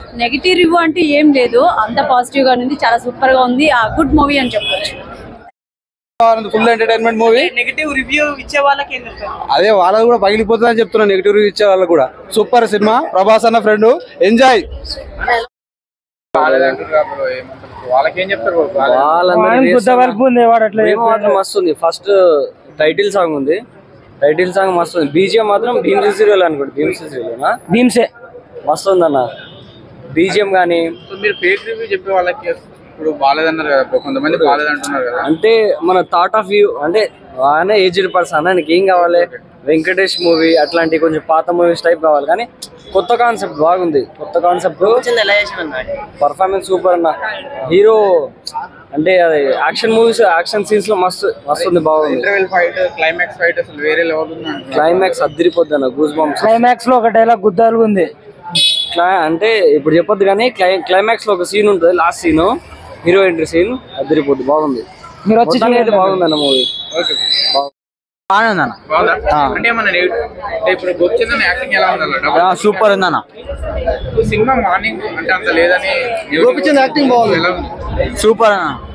Negative review అంటే ఏం లేదు అంత పాజిటివ్ గా ఉంది చాలా సూపర్ గా ఉంది ఆ గుడ్ మూవీ అని చెప్పొచ్చు full entertainment movie negative review ఇచ్చే వాళ్ళకి ఏం చెప్తారు అదే వాళ్ళది కూడా పగిలిపోతుందని చెప్తున్నా నెగిటివ్ రివ్యూ ఇచ్చే వాళ్ళకి కూడా సూపర్ సినిమా ప్రభాస్ అన్న ఫ్రెండ్ ఎంజాయ్ వాళ్ళకి ఏం చెప్తారు ప్రేమ మాత్రం మస్తు ఉంది ఫస్ట్ టైటిల్ సాంగ్ ఉంది టైటిల్ సాంగ్ మస్తు ఉంది బీజిఎం మాత్రం భీమ్ సీరియల్ అనుకోండి భీమ్ సీరియల్ భీమ్సే మస్తు ఉందన్న బీజిఎం కానీ సో మీరు ఫేక్ రివ్యూ చెప్పే వాళ్ళకి ఇప్పుడు బాగాలేదన్నారు కదా ఇప్పుడు కొంతమంది బాగాలేదంటున్నారు కదా అంటే మన థాట్ ఆఫ్ వ్యూ అంటే ఆయన ఏజ్డ్ పర్సన్ ఆయనకి ఏం కావాలి వెంకటేష్ మూవీ అట్లాంటి కొంచెం పాత మూవీస్ టైప్ కావాలి కానీ కొత్త కాన్సెప్ట్ బాగుంది కొత్త కాన్సెప్ట్ ఎలా చేసిన పర్ఫార్మెన్స్ సూపర్ అన్న హీరో అంటే అది యాక్షన్ మూవీస్ యాక్షన్ సీన్స్ లో మస్తు మస్తు ఉంది బాగుంది ఇంటర్వెల్ ఫైట్ క్లైమాక్స్ ఫైట్ అసలు వేరే లెవెల్ ఉంది అంటున్నారు. క్లైమాక్స్ అద్దరిపోద్ది అన్న గూస్ బాంబ్స్ క్లైమాక్స్ లో ఒక డైలాగ్ గుద్దాలు ఉంది అంటే ఇప్పుడు చెప్పొద్దు కానీ క్లై క్లైమాక్స్ లో ఒక సీన్ ఉంటుంది last scene hero entry scene అద్దరిపోద్ది బాగుంది మీరు వచ్చి మొత్తానికి అయితే బాగుంది అన్న మూవీ బాగుందా అంటే మన అంటే ఇప్పుడు గోపిచందన్ యాక్టింగ్ ఎలా ఉండాలి సూపర్ ఉందన్న సినిమా మార్నింగ్ అంటే అంత లేదని గోపిచంద్ యాక్టింగ్ బాగుంది. ఎలా ఉంది సూపర్ అన్న